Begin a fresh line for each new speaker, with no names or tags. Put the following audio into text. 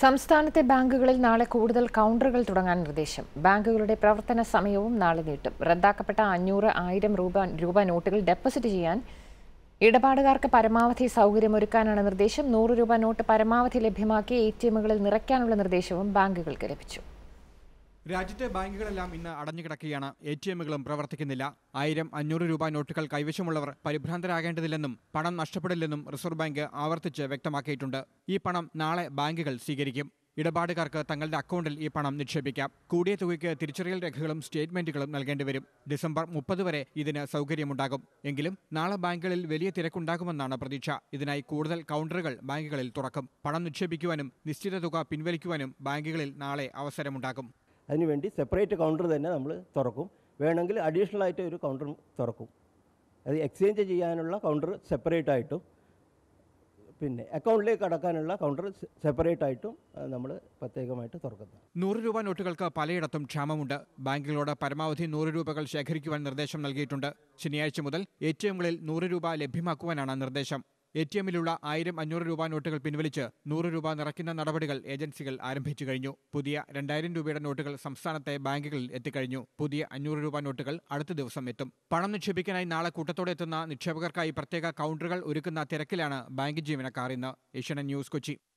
സംസ്ഥാനത്തെ ബാങ്കുകളിൽ നാളെ കൂടുതൽ കൗണ്ടറുകൾ തുടങ്ങാൻ നിർദ്ദേശം ബാങ്കുകളുടെ പ്രവർത്തന സമയവും നാളെ നീട്ടും റദ്ദാക്കപ്പെട്ട അഞ്ഞൂറ് ആയിരം രൂപ രൂപ നോട്ടുകൾ ഡെപ്പോസിറ്റ് ചെയ്യാൻ ഇടപാടുകാർക്ക് പരമാവധി സൗകര്യമൊരുക്കാനാണ് നിർദ്ദേശം നൂറ് രൂപ നോട്ട് പരമാവധി ലഭ്യമാക്കി എ ടി എമ്മുകളിൽ നിറയ്ക്കാനുള്ള നിർദ്ദേശവും ബാങ്കുകൾക്ക് ലഭിച്ചു
രാജ്യത്തെ ബാങ്കുകളെല്ലാം ഇന്ന് അടഞ്ഞുകിടക്കുകയാണ് എ ടി എമ്മുകളും പ്രവർത്തിക്കുന്നില്ല ആയിരം അഞ്ഞൂറ് രൂപ നോട്ടുകൾ കൈവശമുള്ളവർ പരിഭ്രാന്തരാകേണ്ടതില്ലെന്നും പണം നഷ്ടപ്പെടില്ലെന്നും റിസർവ് ബാങ്ക് ആവർത്തിച്ച് വ്യക്തമാക്കിയിട്ടുണ്ട് ഈ പണം നാളെ ബാങ്കുകൾ സ്വീകരിക്കും ഇടപാടുകാർക്ക് തങ്ങളുടെ അക്കൗണ്ടിൽ ഈ പണം നിക്ഷേപിക്കാം കൂടിയ തുകയ്ക്ക് തിരിച്ചറിയൽ രേഖകളും സ്റ്റേറ്റ്മെന്റുകളും നൽകേണ്ടി വരും ഡിസംബർ മുപ്പത് വരെ ഇതിന് സൗകര്യമുണ്ടാകും എങ്കിലും നാളെ ബാങ്കുകളിൽ വലിയ തിരക്കുണ്ടാകുമെന്നാണ് പ്രതീക്ഷ ഇതിനായി കൂടുതൽ കൗണ്ടറുകൾ ബാങ്കുകളിൽ തുറക്കും പണം നിക്ഷേപിക്കുവാനും നിശ്ചിത തുക പിൻവലിക്കുവാനും ബാങ്കുകളിൽ നാളെ അവസരമുണ്ടാകും
അതിനുവേണ്ടി സെപ്പറേറ്റ് കൗണ്ടർ തന്നെ നമ്മൾ തുറക്കും വേണമെങ്കിൽ അഡീഷണൽ ആയിട്ട് ഒരു കൗണ്ടർ തുറക്കും അത് എക്സ്ചേഞ്ച് ചെയ്യാനുള്ള കൗണ്ടർ സെപ്പറേറ്റ് ആയിട്ടും പിന്നെ അക്കൗണ്ടിലേക്ക് അടക്കാനുള്ള കൗണ്ടർ സെപ്പറേറ്റ് ആയിട്ടും നമ്മൾ പ്രത്യേകമായിട്ട് തുറക്കുന്നത്
നൂറ് രൂപ നോട്ടുകൾക്ക് പലയിടത്തും ക്ഷാമമുണ്ട് ബാങ്കുകളോട് പരമാവധി നൂറ് രൂപകൾ ശേഖരിക്കുവാൻ നിർദ്ദേശം നൽകിയിട്ടുണ്ട് ശനിയാഴ്ച മുതൽ എ ടി എമ്മുകളിൽ നൂറ് രൂപ ലഭ്യമാക്കുവാനാണ് നിർദ്ദേശം എ ടി എമ്മിലുള്ള ആയിരം അഞ്ഞൂറ് രൂപ നോട്ടുകൾ പിൻവലിച്ച് നൂറ് രൂപ നിറയ്ക്കുന്ന നടപടികൾ ഏജൻസികൾ ആരംഭിച്ചു കഴിഞ്ഞു പുതിയ രണ്ടായിരം രൂപയുടെ നോട്ടുകൾ സംസ്ഥാനത്തെ ബാങ്കുകളിൽ എത്തിക്കഴിഞ്ഞു പുതിയ അഞ്ഞൂറ് രൂപ നോട്ടുകൾ അടുത്ത ദിവസം എത്തും പണം നിക്ഷേപിക്കാനായി നാളെ കൂട്ടത്തോടെ എത്തുന്ന നിക്ഷേപകർക്കായി പ്രത്യേക കൗണ്ടറുകൾ ഒരുക്കുന്ന തിരക്കിലാണ് ബാങ്ക് ജീവനക്കാർ ഇന്ന് ഏഷ്യാനെറ്റ് ന്യൂസ് കൊച്ചി